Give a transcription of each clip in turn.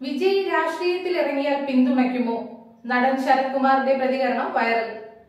വിജയ് രാഷ്ട്രീയത്തിൽ ഇറങ്ങിയാൽ പിന്തുണയ്ക്കുമോ നടൻ ശരത് കുമാറിന്റെ പ്രതികരണം വൈറൽ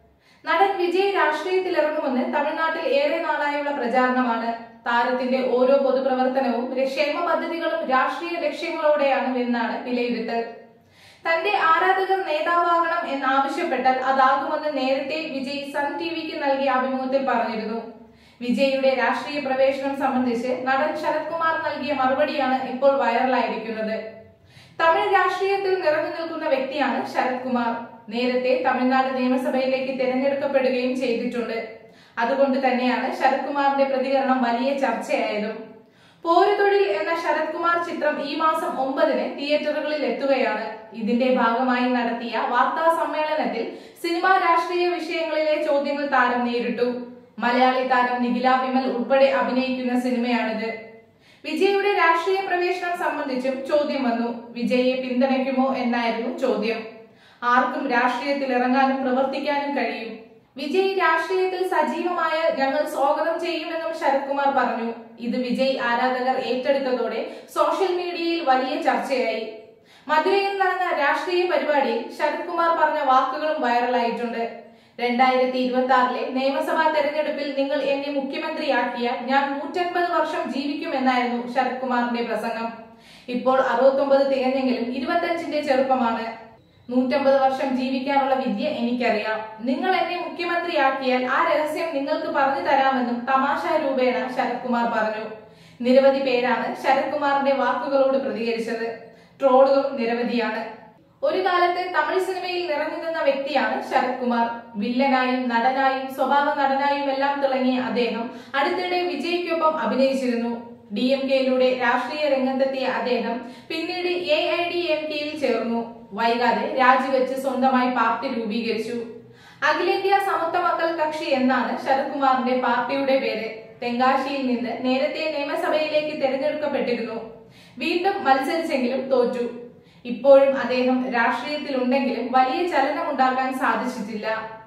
നടൻ വിജയ് രാഷ്ട്രീയത്തിൽ ഇറങ്ങുമെന്ന് തമിഴ്നാട്ടിൽ ഏറെ നാളായുള്ള പ്രചാരണമാണ് താരത്തിന്റെ ഓരോ പൊതുപ്രവർത്തനവും ക്ഷേമ പദ്ധതികളും രാഷ്ട്രീയ ലക്ഷ്യങ്ങളോടെയാണ് എന്നാണ് വിലയിരുത്തൽ തന്റെ ആരാധകർ നേതാവാകണം എന്നാവശ്യപ്പെട്ടാൽ അതാകുമെന്ന് നേരത്തെ വിജയ് സൺ ടിവിക്ക് നൽകിയ അഭിമുഖത്തിൽ പറഞ്ഞിരുന്നു വിജയുടെ രാഷ്ട്രീയ പ്രവേശനം സംബന്ധിച്ച് നടൻ ശരത് കുമാർ നൽകിയ മറുപടിയാണ് ഇപ്പോൾ വൈറലായിരിക്കുന്നത് തമിഴ് രാഷ്ട്രീയത്തിൽ നിറഞ്ഞു നിൽക്കുന്ന വ്യക്തിയാണ് ശരത് കുമാർ നേരത്തെ തമിഴ്നാട് നിയമസഭയിലേക്ക് തിരഞ്ഞെടുക്കപ്പെടുകയും ചെയ്തിട്ടുണ്ട് അതുകൊണ്ട് തന്നെയാണ് ശരത് കുമാറിന്റെ പ്രതികരണം വലിയ ചർച്ചയായതും പോരുതൊഴിൽ എന്ന ശരത് കുമാർ ചിത്രം ഈ മാസം ഒമ്പതിന് തിയേറ്ററുകളിൽ എത്തുകയാണ് ഇതിന്റെ ഭാഗമായി നടത്തിയ വാർത്താ സമ്മേളനത്തിൽ സിനിമാ രാഷ്ട്രീയ വിഷയങ്ങളിലെ ചോദ്യങ്ങൾ താരം നേരിട്ടു മലയാളി താരം നിഖില വിമൽ ഉൾപ്പെടെ അഭിനയിക്കുന്ന സിനിമയാണിത് വിജയുടെ രാഷ്ട്രീയ പ്രവേശനം സംബന്ധിച്ചും ചോദ്യം വന്നു വിജയെ പിന്തുണയ്ക്കുമോ എന്നായിരുന്നു ചോദ്യം ആർക്കും രാഷ്ട്രീയത്തിൽ ഇറങ്ങാനും പ്രവർത്തിക്കാനും കഴിയും വിജയ് രാഷ്ട്രീയത്തിൽ സജീവമായ ഞങ്ങൾ സ്വാഗതം ചെയ്യുമെന്നും ശരത് കുമാർ പറഞ്ഞു ഇത് വിജയ് ആരാധകർ ഏറ്റെടുത്തതോടെ സോഷ്യൽ മീഡിയയിൽ വലിയ ചർച്ചയായി മധുരയിൽ നടന്ന രാഷ്ട്രീയ പരിപാടിയിൽ ശരത് കുമാർ പറഞ്ഞ വാക്കുകളും വൈറലായിട്ടുണ്ട് രണ്ടായിരത്തി ഇരുപത്തി ആറിലെ നിയമസഭാ തെരഞ്ഞെടുപ്പിൽ നിങ്ങൾ എന്നെ മുഖ്യമന്ത്രിയാക്കിയാൽ ഞാൻ നൂറ്റൻപത് വർഷം ജീവിക്കുമെന്നായിരുന്നു ശരത് കുമാറിന്റെ പ്രസംഗം ഇപ്പോൾ അറുപത്തൊമ്പത് തികഞ്ഞെങ്കിലും ഇരുപത്തഞ്ചിന്റെ ചെറുപ്പമാണ് നൂറ്റമ്പത് വർഷം ജീവിക്കാനുള്ള വിദ്യ എനിക്കറിയാം നിങ്ങൾ എന്നെ മുഖ്യമന്ത്രിയാക്കിയാൽ ആ രഹസ്യം നിങ്ങൾക്ക് പറഞ്ഞു തരാമെന്നും തമാശ രൂപേണ ശരത് കുമാർ പറഞ്ഞു നിരവധി പേരാണ് ശരത് കുമാറിന്റെ വാക്കുകളോട് പ്രതികരിച്ചത് ട്രോളുകളും നിരവധിയാണ് ഒരു കാലത്ത് തമിഴ് സിനിമയിൽ നിറഞ്ഞു നിന്ന വ്യക്തിയാണ് ശരത് കുമാർ വില്ലനായും നടനായും സ്വഭാവ നടനായും എല്ലാം തിളങ്ങിയ അദ്ദേഹം അടുത്തിടെ വിജയ്ക്കൊപ്പം അഭിനയിച്ചിരുന്നു ഡി എം കെയിലൂടെ രാഷ്ട്രീയ രംഗത്തെത്തിയ അദ്ദേഹം പിന്നീട് എ ഐ ഡി എം കെയിൽ ചേർന്നു വൈകാതെ രാജിവെച്ച് സ്വന്തമായി പാർട്ടി രൂപീകരിച്ചു അഖിലേന്ത്യാ സമത്വ മക്കൾ കക്ഷി എന്നാണ് ശരത് കുമാറിന്റെ പാർട്ടിയുടെ പേര് തെങ്കാശിയിൽ നിന്ന് നേരത്തെ നിയമസഭയിലേക്ക് തിരഞ്ഞെടുക്കപ്പെട്ടിരുന്നു വീണ്ടും മത്സരിച്ചെങ്കിലും തോറ്റു ഇപ്പോഴും അദ്ദേഹം രാഷ്ട്രീയത്തിലുണ്ടെങ്കിലും വലിയ ചലനമുണ്ടാക്കാൻ സാധിച്ചിട്ടില്ല